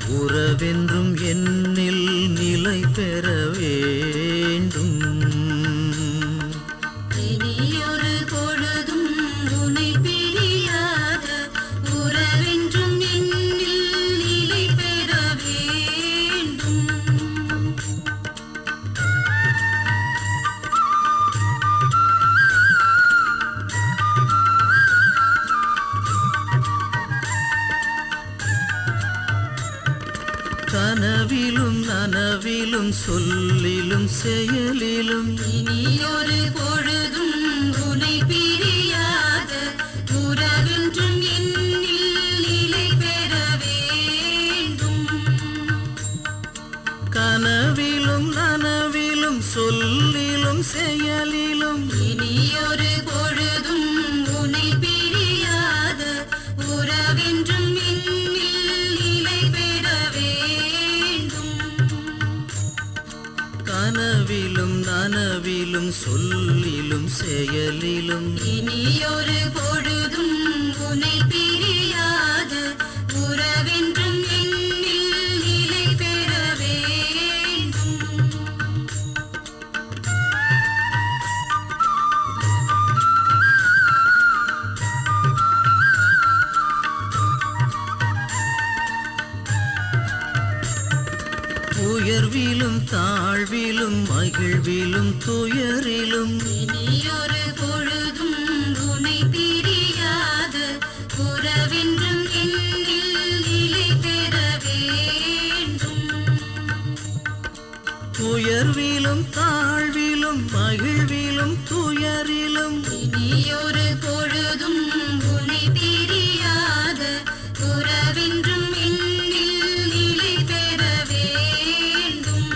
உறவென்றும் என்னில் நிலை பெற வேண்டும் இனியொரு பொழுதும் உனை பிரியாத உறவென்றும் என்னில் நிலை பெற வேண்டும் கனவிலும் நனவிலும் சொல்லிலும் செயலிலும் இனியொரு பொழுதும் உனை பிரியாத உறவென்றும் என்னில் நிலை பெற வேண்டும் கனவிலும் நனவிலும் சொல்லிலும் செயலிலும் இனியொரு பொழுதும் உனை பிரியாத உறவென்றும் என்னில் நிலை பெற வேண்டும் கனவிலும் நனவிலும் சொல்லிலும் செயலிலும் இனியொரு பொழுதும் உனை பிரியாத உறவென்றும் என்னில் நிலை பெற வேண்டும் உயர்விலும் தாழ்விலும் மகிழ்விலும் துயரிலும் இனியொரு பொழுதும் உனை பிரியாத உறவென்றும் என்னில் நிலை பெற வேண்டும் உயர்விலும் தாழ்விலும் மகிழ்விலும் துயரிலும் இனியொரு பொழுதும் உனை பிரியாத உறவென்றும் என்னில் நிலை பெற வேண்டும்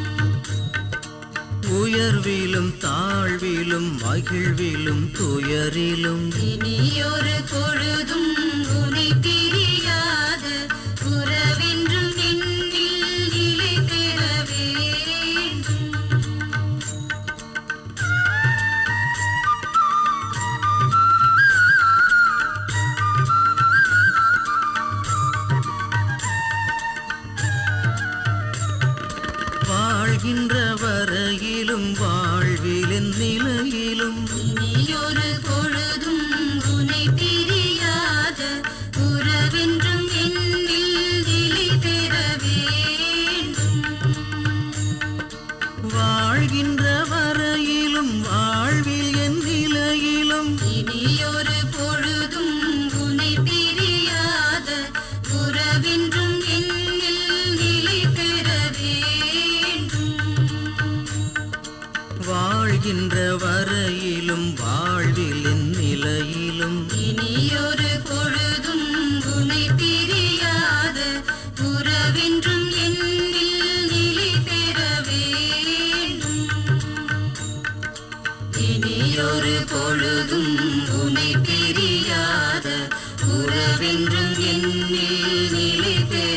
உயர்விலும் தாழ்விலும் மகிழ்விலும் துயரிலும் இனியொரு பொழுதும் உனை பிரியாத உறவென்றும் என்னில் நிலை பெற வேண்டும் வாழ்கின்ற வரையிலும் வாழ்விலின் நிலையிலும் இனியொரு பொழுதும் உனை பிரியாத உறவென்றும் என்னில் நிலை பெற வேண்டும் வாழ்கின்ற வரையிலும் வாழ்வில் என் நிலையிலும் இனியொரு பொழுதும் உனை பிரியாத உறவென்றும் என்னில் நிலை பெற வேண்டும் வாழ்கின்ற வரையிலும் வாழ்வில் என் நிலையிலும் இனியொரு பொழுதும் உனை பிரியாத உறவென்றும் என்னில் நிலை பெற வேண்டும் இனியொரு பொழுதும் உனை பிரியாத உறவென்றும் என்னில் நிலை பெற